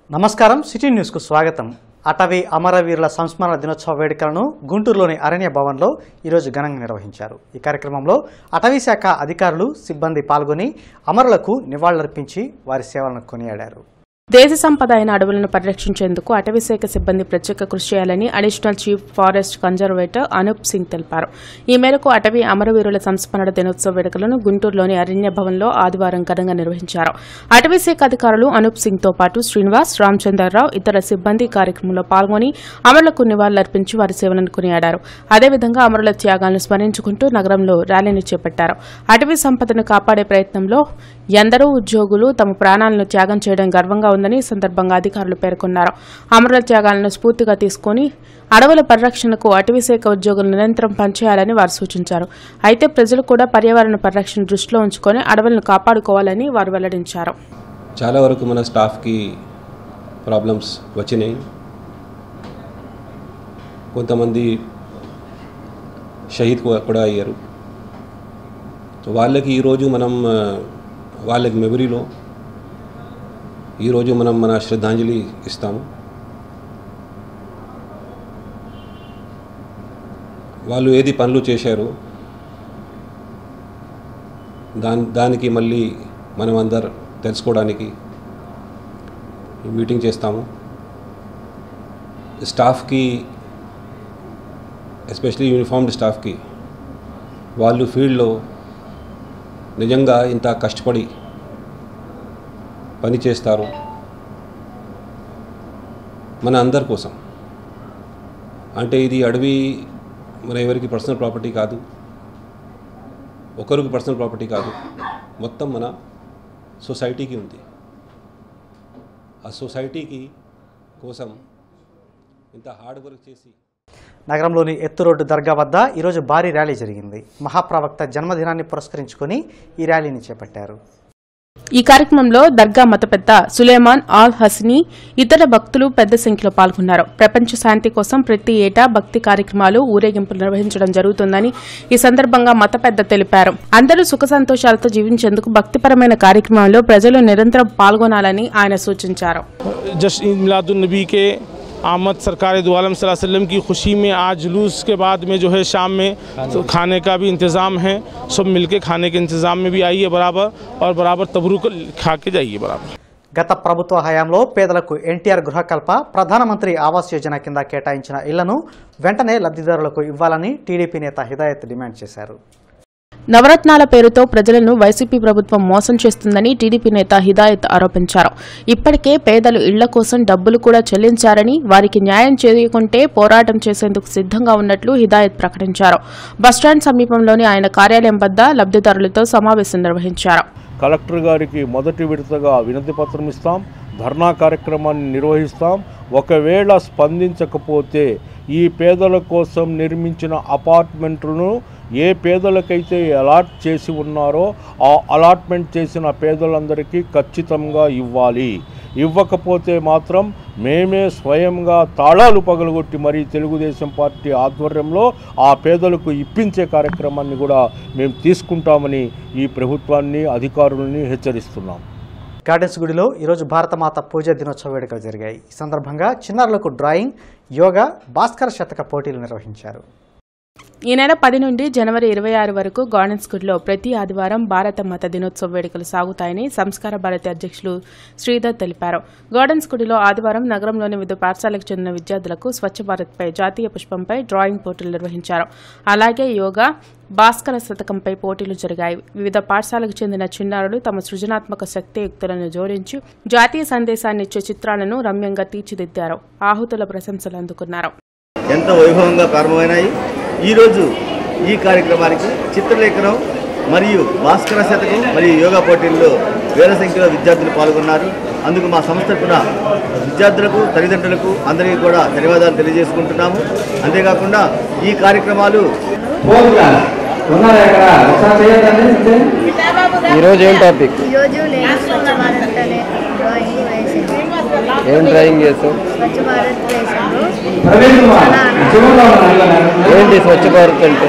నమస్కారం సిటీ న్యూస్కు స్వాగతం అటవీ అమరవీరుల సంస్మరణ దినోత్సవ వేడుకలను గుంటూరులోని అరణ్య భవన్లో ఈరోజు ఘనంగా నిర్వహించారు ఈ కార్యక్రమంలో అటవీ శాఖ అధికారులు సిబ్బంది పాల్గొని అమరులకు నివాళులర్పించి వారి సేవలను కొనియాడారు దేశ సంపద అయిన అడవులను పరిరక్షించేందుకు అటవీశాఖ సిబ్బంది ప్రత్యేక కృషి చేయాలని additional chief forest conservator Anoop Singh తెలిపారు ఈ మేరకు అటవీ అమరవీరుల సంస్మరణ దినోత్సవ వేడుకలను గుంటూరులోని అరణ్య భవన్లో ఆదివారం ఘనంగా నిర్వహించారు అటవీశాఖ అధికారులు అనూప్ సింగ్ తో పాటు శ్రీనివాస్ రామచంద్రరావు ఇతర సిబ్బంది కార్యక్రమంలో పాల్గొని అమరులకు నివాళులర్పించి వారి సేవలను కొనియాడారు అదేవిధంగా అమరుల త్యాగాలను స్మరించుకుంటూ నగరంలో ర్యాలీని చేపట్టారు అటవీ సంపదను కాపాడే ప్రయత్నంలో ఎందరో ఉద్యోగులు తమ ప్రాణాలను త్యాగం చేయడం గర్వంగా ఉందని ఈ సందర్భంగా అధికారులు పేర్కొన్నారు అమరుల త్యాగాలను స్ఫూర్తిగా తీసుకుని అడవుల పరిరక్షణకు అటవీశాఖ ఉద్యోగులు నిరంతరం పనిచేయాలని వారు సూచించారు అయితే ప్రజలు కూడా పర్యావరణ పరిరక్షణ దృష్టిలో ఉంచుకొని అడవులను కాపాడుకోవాలని వారు వెల్లడించారు చాలా వరకు మన స్టాఫ్కి ప్రాబ్లమ్స్ వచ్చినాయి కొంతమంది షహీద్ కూ- కూడా అయ్యారు సో వాళ్ళకి ఈరోజు మనం ఆ, వాళ్ళకి మెమరీలో ఈరోజు మనం మన శ్రద్ధాంజలి ఇస్తాము వాళ్ళు ఏది పనులు చేశారో దాని దానికి మళ్ళీ మనం అందరు తెలుసుకోవడానికి ఈ మీటింగ్ చేస్తాము స్టాఫ్కి ఎస్పెషలీ యూనిఫామ్డ్ స్టాఫ్కి వాళ్ళు ఫీల్డ్లో నిజంగా ఇంత కష్టపడి పని చేస్తారు మన అందరి కోసం అంటే ఇది అడవి మన ఎవరికి పర్సనల్ ప్రాపర్టీ కాదు ఒకరికి పర్సనల్ ప్రాపర్టీ కాదు మొత్తం మన సొసైటీకి ఉంది ఆ సొసైటీకి కోసం ఇంత హార్డ్ వర్క్ చేసి నగరంలోని ఎత్తు రోడ్డు దర్గా వద్ద ఈరోజు భారీ ర్యాలీ జరిగింది మహాప్రవక్త జన్మదినాన్ని పురస్కరించుకొని ఈ ర్యాలీని చేపట్టారు ఈ కార్యక్రమంలో దర్గా మత పెద్ద సులేమాన్ ఆల్ హస్ని ఇతర భక్తులు పెద్ద సంఖ్యలో పాల్గొన్నారు ప్రపంచ శాంతి కోసం ప్రతి ఏటా భక్తి కార్యక్రమాలు ఊరేగింపులు నిర్వహించడం జరుగుతుందని ఈ సందర్భంగా మత పెద్ద తెలిపారు అందరూ సుఖ సంతోషాలతో జీవించేందుకు భక్తిపరమైన కార్యక్రమాల్లో ప్రజలు నిరంతరం పాల్గొనాలని ఆయన సూచించారు जश्न ईद मिलादुलनबी के आमद सरकार दो आलम सल्लल्लाहु अलैहि वसल्लम की खुशी में आज जुलूस के बाद में जो है शाम में तो खाने का भी इंतज़ाम है सब मिलके खाने के इंतज़ाम में भी आइए बराबर और बराबर तबरूक खा के जाइए बराबर గత ప్రభుత్వ హయాంలో పేదలకు ఎన్టీఆర్ గృహకల్ప ప్రధానమంత్రి ఆవాస్ యోజన కింద కేటాయించిన ఇళ్లను వెంటనే లబ్ధిదారులకు ఇవ్వాలని టీడీపీ నేత హిదాయత్ డిమాండ్ చేశారు నవరత్నాల పేరుతో ప్రజలను వైసీపీ ప్రభుత్వం మోసం చేస్తుందని టీడీపీ నేత హిదాయత్ ఆరోపించారు ఇప్పటికే పేదలు ఇళ్ల కోసం డబ్బులు కూడా చెల్లించారని వారికి న్యాయం చేయకుంటే పోరాటం చేసేందుకు సిద్ధంగా ఉన్నట్లు హిదాయత్ ప్రకటించారు బస్టాండ్ సమీపంలోని ఆయన కార్యాలయం వద్ద లబ్ధిదారులతో సమావేశం నిర్వహించారు కలెక్టర్ గారికి మొదటి విడతగా వినతి పత్రం ఇస్తాం ధర్నా కార్యక్రమాన్ని నిర్వహిస్తాం ఒకవేళ స్పందించకపోతే ఈ పేదల కోసం నిర్మించిన అపార్ట్మెంట్లను ఏ పేదలకైతే అలాట్ చేసి ఉన్నారో ఆ అలాట్మెంట్ చేసిన పేదలందరికీ ఖచ్చితంగా ఇవ్వాలి ఇవ్వకపోతే మాత్రం మేమే స్వయంగా తాళాలు పగలగొట్టి మరీ తెలుగుదేశం పార్టీ ఆధ్వర్యంలో ఆ పేదలకు ఇప్పించే కార్యక్రమాన్ని కూడా మేము తీసుకుంటామని ఈ ప్రభుత్వాన్ని అధికారులని హెచ్చరిస్తున్నాం గార్డెన్స్ గుడిలో ఈరోజు భారతమాత పూజ దినోత్సవ వేడుకలు జరిగాయి ఈ సందర్భంగా చిన్నారులకు డ్రాయింగ్ యోగా భాస్కర శతక పోటీలు నిర్వహించారు ఈ నెల పది నుండి జనవరి ఇరవై ఆరు వరకు గార్డెన్స్ గుడిలో ప్రతి ఆదివారం భారత మత దినోత్సవ వేడుకలు సాగుతాయని సంస్కార భారతి అధ్యక్షులు శ్రీధర్ తెలిపారు గార్డెన్స్ గుడిలో ఆదివారం నగరంలోని వివిధ పాఠశాలకు చెందిన విద్యార్థులకు స్వచ్ఛ భారత్పై జాతీయ పుష్పంపై డ్రాయింగ్ పోటీలు నిర్వహించారు అలాగే యోగా భాస్కర శతకంపై పోటీలు జరిగాయి వివిధ పాఠశాలకు చెందిన చిన్నారులు తమ సృజనాత్మక శక్తియుక్తులను జోడించి జాతీయ సందేశాన్ని ఇచ్చే చిత్రాలను రమ్యంగా తీర్చిదిద్దారు ఆహుతుల ప్రశంసలు అందుకున్నారు ఎంతో వైభవంగా ప్రారంభమైనాయి ఈరోజు ఈ కార్యక్రమానికి చిత్రలేఖనం మరియు భాస్కర శతకం మరియు యోగా పోటీల్లో వేల సంఖ్యలో విద్యార్థులు పాల్గొన్నారు అందుకు మా సంస్థ తరపున విద్యార్థులకు తల్లిదండ్రులకు అందరికీ కూడా ధన్యవాదాలు తెలియజేసుకుంటున్నాము అంతేకాకుండా ఈ కార్యక్రమాలు ఈరోజు ఏం టాపిక్ ఈరోజు నేను స్వచ్ఛ భారత్ అనే డ్రాయింగ్ వేసాను ఏం డ్రాయింగ్ చేసావు స్వచ్ఛ భారత్ వేసాను ఏంటి స్వచ్ఛ భారత్ అంటే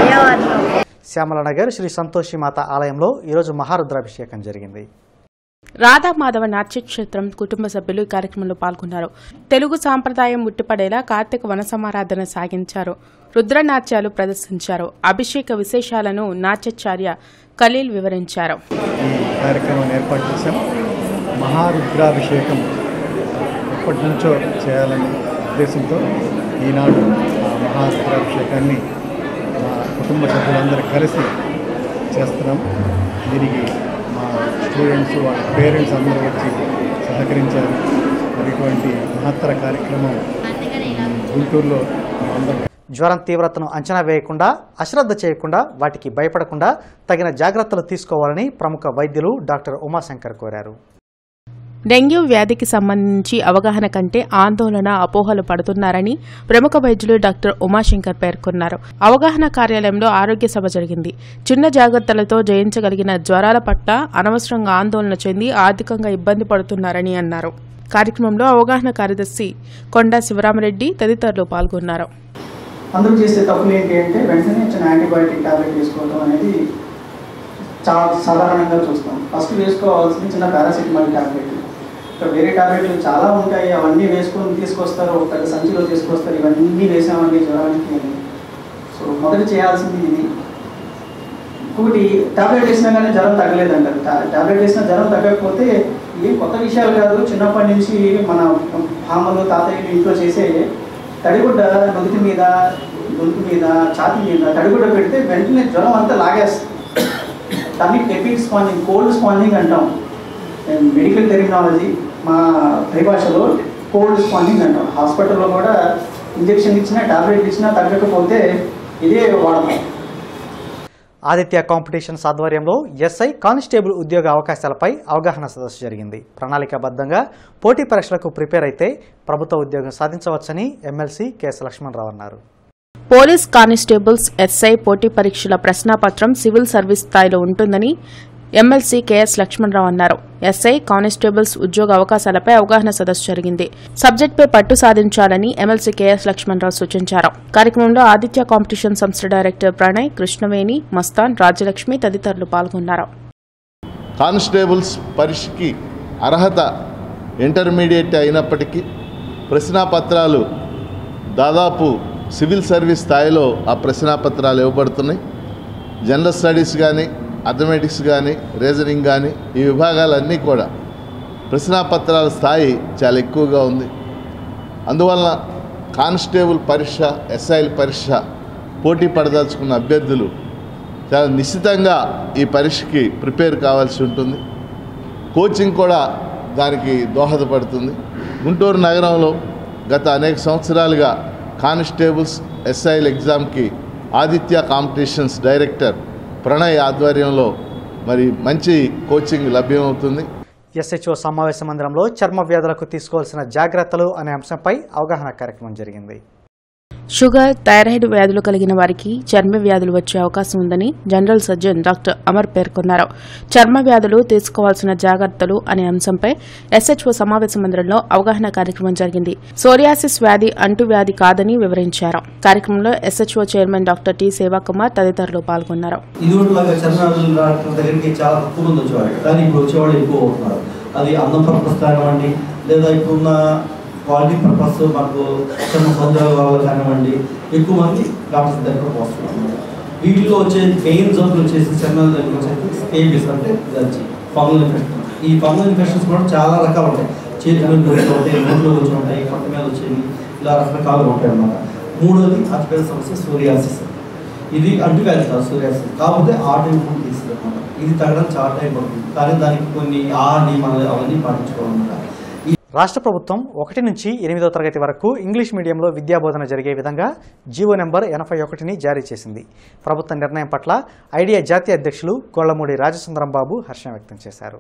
పర్యావరణం శ్యామల నగర్ శ్రీ సంతోషి మాత ఆలయంలో ఈరోజు మహారుద్రాభిషేకం జరిగింది రాధా మాధవ నాట్యక్షేత్రం కుటుంబ సభ్యులు ఈ కార్యక్రమంలో పాల్గొన్నారు తెలుగు సాంప్రదాయం ఉట్టిపడేలా కార్తీక వన సమారాధన సాగించారు రుద్రనాట్యాలు ప్రదర్శించారు అభిషేక విశేషాలను నాట్యాచార్య ఖలీల్ వివరించారు ఈ కార్యక్రమాన్ని ఏర్పాటు చేశాం మహారుద్రాభిషేకం ఎప్పటి నుంచో చేయాలనే ఉద్దేశంతో ఈనాడు ఆ మహారుద్రాభిషేకాన్ని మా కుటుంబ సభ్యులందరూ కలిసి చేస్తున్నాం దీనికి మా స్టూడెంట్స్ వాళ్ళ పేరెంట్స్ అందరూ వచ్చి సహకరించారు మరి ఇటువంటి మహత్తర కార్యక్రమం గుంటూరులో అందరం జ్వరం తీవ్రతను అంచనా వేయకుండా అశ్రద్ధ చేయకుండా వాటికి భయపడకుండా తగిన జాగ్రత్తలు తీసుకోవాలని ప్రముఖ వైద్యులు డాక్టర్ ఉమాశంకర్ కోరారు డెంగ్యూ వ్యాధికి సంబంధించి అవగాహన కంటే ఆందోళన అపోహలు పడుతున్నారని ప్రముఖ వైద్యులు డాక్టర్ ఉమాశంకర్ పేర్కొన్నారు అవగాహన కార్యాలయంలో ఆరోగ్య సభ జరిగింది చిన్న జాగ్రత్తలతో జయించగలిగిన జ్వరాల పట్ల అనవసరంగా ఆందోళన చెంది ఆర్థికంగా ఇబ్బంది పడుతున్నారని అన్నారు కార్యక్రమంలో అవగాహన కార్యదర్శి కొండా శివరామరెడ్డి తదితరులు పాల్గొన్నారు అందరూ చేసే తప్పులు ఏంటి అంటే వెంటనే చిన్న యాంటీబయాటిక్ టాబ్లెట్ వేసుకోవడం అనేది చాలా సాధారణంగా చూస్తాం ఫస్ట్ వేసుకోవాల్సింది చిన్న పారాసిటమాల్ టాబ్లెట్ ఇంకా వేరే టాబ్లెట్లు చాలా ఉంటాయి అవన్నీ వేసుకొని తీసుకొస్తారు ఒక పెద్ద సంచిలో తీసుకొస్తారు ఇవన్నీ వేసామండి జ్వరానికి అని సో మొదట చేయాల్సింది ఇది ఇంకొకటి టాబ్లెట్ వేసినా కానీ జ్వరం తగ్గలేదంటారు టా- టాబ్లెట్ వేసినా జ్వరం తగ్గకపోతే ఏం కొత్త విషయాలు కాదు చిన్నప్పటి నుంచి మన అమ్మలు తాతయ్యలు ఇంట్లో చేసే తడిగుడ్డ నుదుటి మీద గొంతు మీద ఛాతీ మీద తడిగుడ్డ పెడితే వెంటనే జ్వరం అంతా లాగేస్తుంది దాన్ని టెపిక్ స్పాంజింగ్ కోల్డ్ స్పాంజింగ్ అంటాం మెడికల్ టెర్మినాలజీ మా పరిభాషలో కోల్డ్ స్పాంజింగ్ అంటాం హాస్పిటల్లో కూడా ఇంజెక్షన్ ఇచ్చినా టాబ్లెట్ ఇచ్చినా తగ్గకపోతే ఇదే వాడతాం ఆదిత్య కాంపిటీషన్స్ ఆధ్వర్యంలో ఎస్ఐ కానిస్టేబుల్ ఉద్యోగ అవకాశాలపై అవగాహన సదస్సు జరిగింది ప్రణాళికాబద్ధంగా పోటీ పరీక్షలకు ప్రిపేర్ అయితే ప్రభుత్వ ఉద్యోగం సాధించవచ్చని ఎమ్మెల్సీ కెఎస్ లక్ష్మణరావు అన్నారు పోలీస్ కానిస్టేబుల్స్ ఎస్ఐ పోటీ పరీక్షల ప్రశ్నాపత్రం సివిల్ సర్వీస్ స్థాయిలో ఉంటుందని ఎమ్మెల్సీ కెఎస్ లక్ష్మణరావు అన్నారు ఎస్ఐ కానిస్టేబుల్స్ ఉద్యోగ అవకాశాలపై అవగాహన సదస్సు జరిగింది సబ్జెక్టుపై పట్టు సాధించాలని ఎమ్మెల్సీ కెఎస్ లక్ష్మణరావు సూచించారు కార్యక్రమంలో ఆదిత్య కాంపిటీషన్ సంస్థ డైరెక్టర్ ప్రణయ్ కృష్ణవేణి మస్తాన్ రాజ్యలక్ష్మి తదితరులు పాల్గొన్నారు కానిస్టేబుల్స్ పరీక్షకి అర్హత ఇంటర్మీడియట్ అయినప్పటికీ ప్రశ్నాపత్రాలు దాదాపు సివిల్ సర్వీస్ స్థాయిలో ఆ ప్రశ్నాపత్రాలు ఇవ్వబడుతున్నాయి జనరల్ స్టడీస్ కానీ అథమెటిక్స్ కానీ రీజనింగ్ కానీ ఈ విభాగాలన్నీ కూడా ప్రశ్నాపత్రాల స్థాయి చాలా ఎక్కువగా ఉంది అందువలన కానిస్టేబుల్ పరీక్ష ఎస్ఐల పరీక్ష పోటీ పడదలుచుకున్న అభ్యర్థులు చాలా నిశ్చితంగా ఈ పరీక్షకి ప్రిపేర్ కావాల్సి ఉంటుంది కోచింగ్ కూడా దానికి దోహదపడుతుంది గుంటూరు నగరంలో గత అనేక సంవత్సరాలుగా కానిస్టేబుల్స్ ఎస్ఐల ఎగ్జామ్కి ఆదిత్య కాంపిటీషన్స్ డైరెక్టర్ ప్రణయ్ ఆధ్వర్యంలో మరి మంచి కోచింగ్ లభ్యమవుతుంది ఎస్హెచ్ఓ సమావేశ మందిరంలో చర్మ వ్యాధులకు తీసుకోవాల్సిన జాగ్రత్తలు అనే అంశంపై అవగాహన కార్యక్రమం జరిగింది షుగర్ థైరాయిడ్ వ్యాధులు కలిగిన వారికి చర్మ వ్యాధులు వచ్చే అవకాశం ఉందని జనరల్ సర్జన్ డాక్టర్ అమర్ పేర్కొన్నారు చర్మ వ్యాధులు తీసుకోవాల్సిన జాగ్రత్తలు అనే అంశంపై ఎస్హెచ్ఓ సమావేశ మందిరంలో అవగాహన కార్యక్రమం జరిగింది సోరియాసిస్ వ్యాధి అంటువ్యాధి కాదని వివరించారు కార్యక్రమంలో SHO chairman doctor T Sevakumar తదితరులు పాల్గొన్నారు ఇదివరలాగా చర్మవ్యాధులు డాక్టర్ దగ్గరికి చాలా తక్కువ మంది వచ్చేవాళ్ళు కానీ ఇప్పుడు వచ్చేవాళ్ళు ఎక్కువ అవుతున్నారు అది అందం పర్పస్ కానివ్వండి లేదా ఇప్పుడున్న క్వాలిటీ పర్పస్ మనకు చర్మ సౌందర్య వల్ల కానివ్వండి ఎక్కువ మంది డాక్టర్స్ దగ్గరకు వస్తున్నారు వీటిలో వచ్చే మెయిన్ జబ్బులు వచ్చేసి చర్మ దగ్గర వచ్చేసి స్కేబిస్ అంటే గజ్జి ఫంగల్ ఇన్ఫెక్షన్ ఈ ఫంగల్ ఇన్ఫెక్షన్స్ కూడా చాలా రకాలు ఉంటాయి చేతి మీద వచ్చి ఉంటాయి నోట్లో వచ్చి ఉంటాయి పొట్ట మీద వచ్చేవి ఇలా రకరకాలుగా ఉంటాయి అన్నమాట మూడోది అతిపెద్ద సమస్య సూర్యాసిస్ ఇది అంటువ్యాధి కాదు సూర్యాసిస్ కాకపోతే ఆ టైం ఫుడ్ తీస్తుంది అనమాట ఇది తగ్గడం చాలా టైం పడుతుంది కానీ దానికి కొన్ని ఆ నియమాలు అవన్నీ పాటించుకోవాలన్నమాట రాష్ట్ర ప్రభుత్వం ఒకటి నుంచి ఎనిమిదో తరగతి వరకు ఇంగ్లీష్ మీడియంలో విద్యాబోధన జరిగే విధంగా జీవో నెంబర్ ఎనభై ఒకటిని జారీ చేసింది ప్రభుత్వ నిర్ణయం పట్ల ఐడియా జాతీయ అధ్యక్షులు గొళ్లమూడి రాజసుందరం బాబు హర్షం వ్యక్తం చేశారు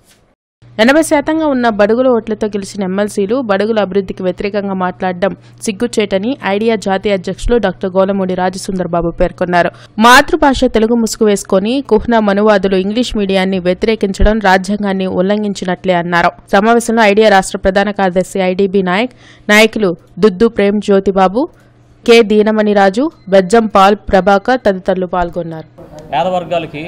ఎనభై శాతంగా ఉన్న బడుగుల ఓట్లతో గెలిచిన ఎమ్మెల్సీలు బడుగుల అభివృద్ధికి వ్యతిరేకంగా మాట్లాడడం సిగ్గుచేటని ఐడియా జాతీయ అధ్యక్షులు డాక్టర్ గోలమూడి రాజసుందర్ బాబు పేర్కొన్నారు మాతృభాష తెలుగు ముసుగు వేసుకుని కుహ్నా మనువాదులు ఇంగ్లీష్ మీడియాన్ని వ్యతిరేకించడం రాజ్యాంగాన్ని ఉల్లంఘించినట్లే అన్నారు సమావేశంలో ఐడియా రాష్ట్ర ప్రధాన కార్యదర్శి ఐడీబీ నాయక్ నాయకులు దుద్దు ప్రేమ్ జ్యోతిబాబు కె దీనమణిరాజు బెజ్జం పాల్ ప్రభాకర్ తదితరులు పాల్గొన్నారు పేద వర్గాలకి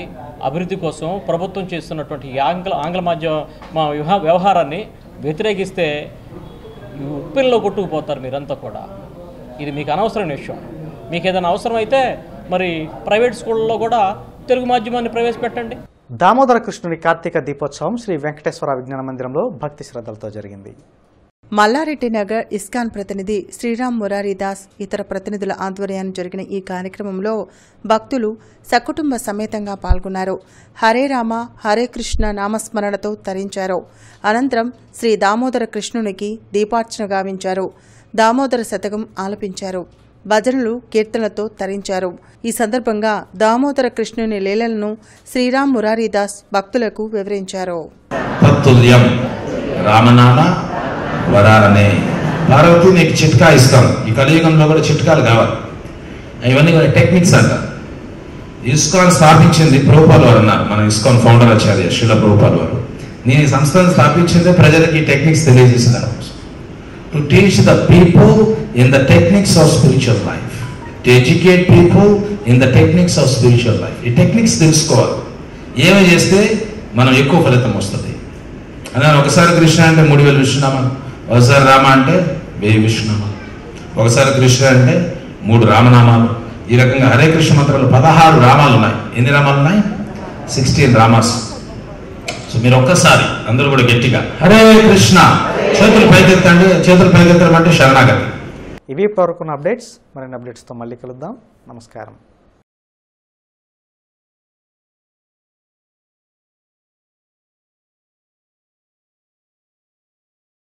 అభివృద్ధి కోసం ప్రభుత్వం చేస్తున్నటువంటి ఈ ఆంగ్ల ఆంగ్ల మాధ్యమ మా వ్యవహా- వ్యవహారాన్ని వ్యతిరేకిస్తే ఈ ఉప్పిల్లో కొట్టుకుపోతారు మీరంతా కూడా ఇది మీకు అనవసరమైన విషయం మీకు ఏదైనా అవసరమైతే మరి ప్రైవేట్ స్కూళ్ళలో కూడా తెలుగు మాధ్యమాన్ని ప్రవేశపెట్టండి దామోదర కృష్ణుని కార్తీక దీపోత్సవం శ్రీ వెంకటేశ్వర విజ్ఞాన మందిరంలో భక్తి శ్రద్ధలతో జరిగింది మల్లారెడ్డి నగర్ ఇస్కాన్ ప్రతినిధి శ్రీరామ్ మురారీదాస్ ఇతర ప్రతినిధుల ఆధ్వర్యాన్ని జరిగిన ఈ కార్యక్రమంలో భక్తులు సకుటుంబ సమేతంగా పాల్గొన్నారు హరే రామ హరే కృష్ణ నామస్మరణతో తరించారు అనంతరం శ్రీ దామోదర కృష్ణునికి దీపార్చన గావించారు దామోదర శతకం ఆలపించారు భజనలు కీర్తనలతో తరించారు ఈ సందర్భంగా దామోదర కృష్ణుని లీలలను శ్రీరామ్ మురారీదాస్ భక్తులకు వివరించారు తత్తుల్యం రామనామ వరాలనే పార్వతి నీకు చిట్కా ఇస్తాం ఈ కలియుగంలో కూడా చిట్కాలు కావాలి ఇవన్నీ కూడా టెక్నిక్స్ అంట ఇస్కాన్ స్థాపించింది ప్రభుపాల్ వారు అన్నారు మన ఇస్కాన్ ఫౌండర్ ఆచార్య శిల ప్రభుపాల్ వారు నేను ఈ సంస్థను స్థాపించిందే ప్రజలకు ఈ టెక్నిక్స్ తెలియజేసినారు to teach the people in the techniques of spiritual life to educate people in the techniques of spiritual life ఈ టెక్నిక్స్ తెలుసుకోవాలి ఏమి చేస్తే మనం ఎక్కువ ఫలితం వస్తుంది అదే ఒకసారి కృష్ణ అంటే మూడు వేలు విష్ణునామాలు ఒకసారి రామ అంటే వెయ్యి విష్ణునామాలు ఒకసారి కృష్ణ అంటే మూడు రామనామాలు ఈ రకంగా హరే కృష్ణ మంత్రాలు పదహారు రామాలు ఉన్నాయి ఎన్ని రామాలు ఉన్నాయి సిక్స్టీన్ రామాస్ సో మీరు ఒక్కసారి అందరూ కూడా గట్టిగా హరే కృష్ణ చేతులు పైకెత్తండి చేతులు పైకెత్తడం అంటే శరణాగతి ఇవి ఇప్పటివరకున్న అప్డేట్స్ మరిన్ని అప్డేట్స్తో మళ్ళీ కలుద్దాం నమస్కారం